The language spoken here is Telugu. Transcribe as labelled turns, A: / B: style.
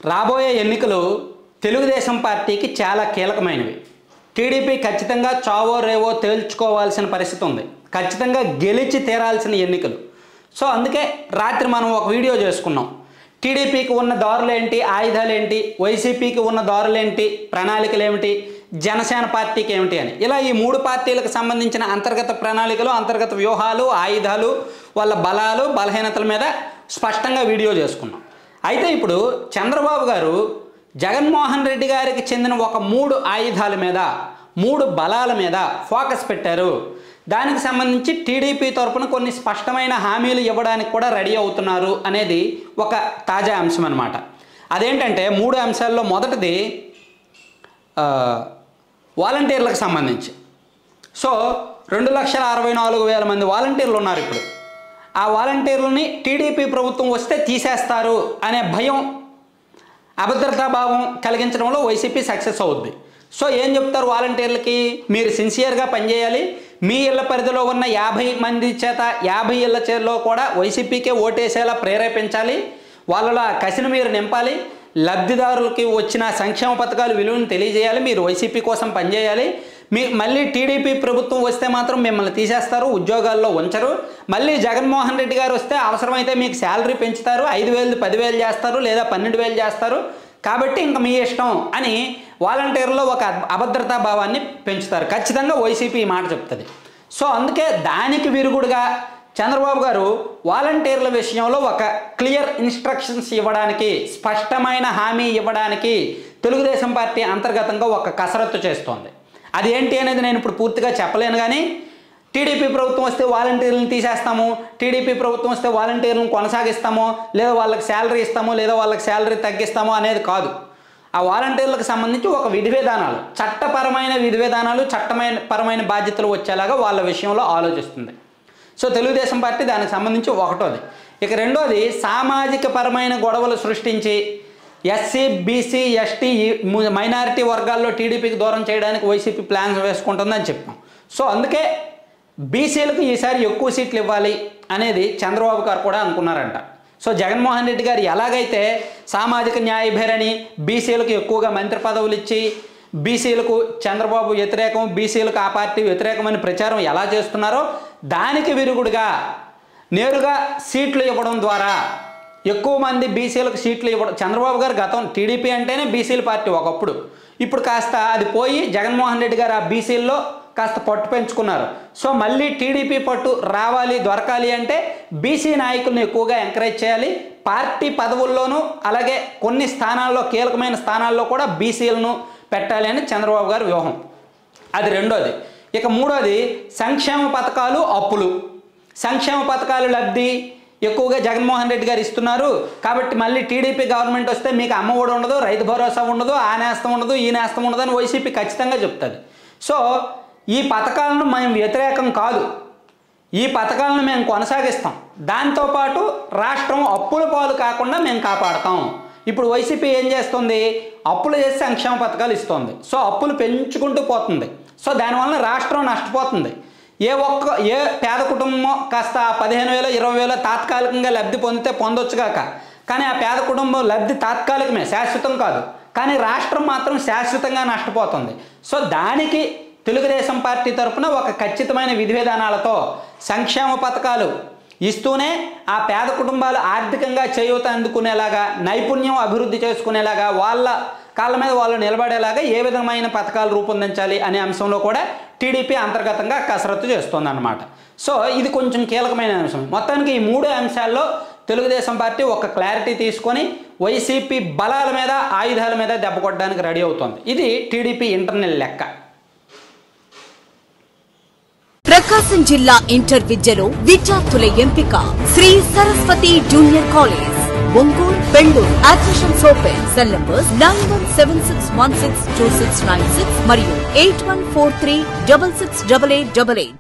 A: రాబోయే ఎన్నికలు తెలుగుదేశం పార్టీకి చాలా కీలకమైనవి టీడీపీ ఖచ్చితంగా చావో రేవో తేల్చుకోవాల్సిన పరిస్థితి ఉంది ఖచ్చితంగా గెలిచి తీరాల్సిన ఎన్నికలు సో అందుకే రాత్రి మనం ఒక వీడియో చేసుకున్నాం టీడీపీకి ఉన్న దారులు ఏంటి ఆయుధాలు ఏంటి వైసీపీకి ఉన్న దారులు ఏంటి ప్రణాళికలు ఏమిటి జనసేన పార్టీకి ఏమిటి అని ఇలా ఈ మూడు పార్టీలకు సంబంధించిన అంతర్గత ప్రణాళికలు అంతర్గత వ్యూహాలు ఆయుధాలు వాళ్ళ బలాలు బలహీనతల మీద స్పష్టంగా వీడియో చేసుకున్నాం అయితే ఇప్పుడు చంద్రబాబు గారు జగన్మోహన్ రెడ్డి గారికి చెందిన ఒక మూడు ఆయుధాల మీద మూడు బలాల మీద ఫోకస్ పెట్టారు దానికి సంబంధించి టీడీపీ తరపున కొన్ని స్పష్టమైన హామీలు ఇవ్వడానికి కూడా రెడీ అవుతున్నారు అనేది ఒక తాజా అంశం అనమాట అదేంటంటే మూడు అంశాల్లో మొదటిది ఆ, వాలంటీర్లకు సంబంధించి సో రెండు లక్షల అరవై నాలుగు వేల మంది వాలంటీర్లు ఉన్నారు ఇప్పుడు ఆ వాలంటీర్లని టీడీపీ ప్రభుత్వం వస్తే తీసేస్తారు అనే భయం అభద్రతాభావం కలిగించడంలో వైసీపీ సక్సెస్ అవుద్ది సో ఏం చెప్తారు వాలంటీర్లకి మీరు సిన్సియర్గా పనిచేయాలి మీ ఇళ్ల పరిధిలో ఉన్న యాభై మంది చేత యాభై ఇళ్ల చేలో కూడా వైసీపీకే ఓటేసేలా ప్రేరేపించాలి వాళ్ళలో ఆ కసిని మీరు నింపాలి లబ్ధిదారులకి వచ్చిన సంక్షేమ పథకాలు విలువను తెలియజేయాలి మీరు వైసీపీ కోసం పనిచేయాలి మీ మళ్ళీ టీడీపీ ప్రభుత్వం వస్తే మాత్రం మిమ్మల్ని తీసేస్తారు ఉద్యోగాల్లో ఉంచరు మళ్ళీ జగన్మోహన్ రెడ్డి గారు వస్తే అవసరమైతే మీకు శాలరీ పెంచుతారు ఐదు వేలు పదివేలు చేస్తారు లేదా పన్నెండు వేలు చేస్తారు కాబట్టి ఇంక మీ ఇష్టం అని వాలంటీర్లో ఒక అభద్రతా భావాన్ని పెంచుతారు ఖచ్చితంగా వైసీపీ ఈ మాట చెప్తుంది సో అందుకే దానికి విరుగుడుగా చంద్రబాబు గారు వాలంటీర్ల విషయంలో ఒక క్లియర్ ఇన్స్ట్రక్షన్స్ ఇవ్వడానికి స్పష్టమైన హామీ ఇవ్వడానికి తెలుగుదేశం పార్టీ అంతర్గతంగా ఒక కసరత్తు చేస్తోంది అది ఏంటి అనేది నేను ఇప్పుడు పూర్తిగా చెప్పలేను కానీ టీడీపీ ప్రభుత్వం వస్తే వాలంటీర్లను తీసేస్తాము టీడీపీ ప్రభుత్వం వస్తే వాలంటీర్లను కొనసాగిస్తాము లేదా వాళ్ళకి శాలరీ ఇస్తాము లేదా వాళ్ళకి శాలరీ తగ్గిస్తాము అనేది కాదు ఆ వాలంటీర్లకు సంబంధించి ఒక విధి విధానాలు చట్టపరమైన విధి విధానాలు చట్టమైన పరమైన బాధ్యతలు వచ్చేలాగా వాళ్ళ విషయంలో ఆలోచిస్తుంది సో తెలుగుదేశం పార్టీ దానికి సంబంధించి ఒకటోది ఇక రెండోది సామాజిక పరమైన గొడవలు సృష్టించి ఎస్సీ బీసీ ఎస్టీ మైనారిటీ వర్గాల్లో టీడీపీకి దూరం చేయడానికి వైసీపీ ప్లాన్స్ వేసుకుంటుందని చెప్పాం సో అందుకే బీసీలకు ఈసారి ఎక్కువ సీట్లు ఇవ్వాలి అనేది చంద్రబాబు గారు కూడా అనుకున్నారంట సో జగన్మోహన్ రెడ్డి గారు ఎలాగైతే సామాజిక న్యాయభేరని బీసీలకు ఎక్కువగా మంత్రి పదవులు ఇచ్చి బీసీలకు చంద్రబాబు వ్యతిరేకం బీసీలకు ఆ పార్టీ వ్యతిరేకమని ప్రచారం ఎలా చేస్తున్నారో దానికి విరుగుడుగా నేరుగా సీట్లు ఇవ్వడం ద్వారా ఎక్కువ మంది బీసీలకు సీట్లు ఇవ్వడం చంద్రబాబు గారు గతం టీడీపీ అంటేనే బీసీల పార్టీ ఒకప్పుడు ఇప్పుడు కాస్త అది పోయి జగన్మోహన్ రెడ్డి గారు ఆ బీసీల్లో కాస్త పట్టు పెంచుకున్నారు సో మళ్ళీ టీడీపీ పట్టు రావాలి దొరకాలి అంటే బీసీ నాయకులను ఎక్కువగా ఎంకరేజ్ చేయాలి పార్టీ పదవుల్లోనూ అలాగే కొన్ని స్థానాల్లో కీలకమైన స్థానాల్లో కూడా బీసీలను పెట్టాలి అని చంద్రబాబు గారి వ్యూహం అది రెండోది ఇక మూడోది సంక్షేమ పథకాలు అప్పులు సంక్షేమ పథకాలు లబ్ధి ఎక్కువగా జగన్మోహన్ రెడ్డి గారు ఇస్తున్నారు కాబట్టి మళ్ళీ టీడీపీ గవర్నమెంట్ వస్తే మీకు అమ్మ ఒడి ఉండదు రైతు భరోసా ఉండదు ఆ నేస్తం ఉండదు ఈ నేస్తం ఉండదు అని వైసీపీ ఖచ్చితంగా చెప్తుంది సో ఈ పథకాలను మేము వ్యతిరేకం కాదు ఈ పథకాలను మేము కొనసాగిస్తాం దాంతోపాటు రాష్ట్రం అప్పుల పాలు కాకుండా మేము కాపాడతాం ఇప్పుడు వైసీపీ ఏం చేస్తుంది అప్పులు చేసి సంక్షేమ పథకాలు ఇస్తుంది సో అప్పులు పెంచుకుంటూ పోతుంది సో దానివల్ల రాష్ట్రం నష్టపోతుంది ఏ ఒక్క ఏ పేద కుటుంబం కాస్త పదిహేను వేలు ఇరవై వేలు తాత్కాలికంగా లబ్ధి పొందితే పొందొచ్చుగాక కానీ ఆ పేద కుటుంబం లబ్ధి తాత్కాలికమే శాశ్వతం కాదు కానీ రాష్ట్రం మాత్రం శాశ్వతంగా నష్టపోతుంది సో దానికి తెలుగుదేశం పార్టీ తరఫున ఒక ఖచ్చితమైన విధి విధానాలతో సంక్షేమ పథకాలు ఇస్తూనే ఆ పేద కుటుంబాలు ఆర్థికంగా చేయూత అందుకునేలాగా నైపుణ్యం అభివృద్ధి చేసుకునేలాగా వాళ్ళ కాళ్ళ మీద వాళ్ళు నిలబడేలాగా ఏ విధమైన పథకాలు రూపొందించాలి అనే అంశంలో కూడా టీడీపీ అంతర్గతంగా కసరత్తు చేస్తోందన్నమాట సో ఇది కొంచెం కీలకమైన అంశం మొత్తానికి ఈ మూడు అంశాల్లో తెలుగుదేశం పార్టీ ఒక క్లారిటీ తీసుకొని వైసీపీ బలాల మీద ఆయుధాల మీద దెబ్బ కొట్టడానికి రెడీ అవుతోంది ఇది టీడీపీ ఇంటర్నల్ లెక్క
B: ప్రకాశం జిల్లా ఇంటర్ విద్యలో విద్యార్థుల ఎంపిక Shri Saraswati junior college Ongole Bengaluru admissions open cell numbers nine one seven six one six two six nine six మరియు eight one four three double six double eight double eight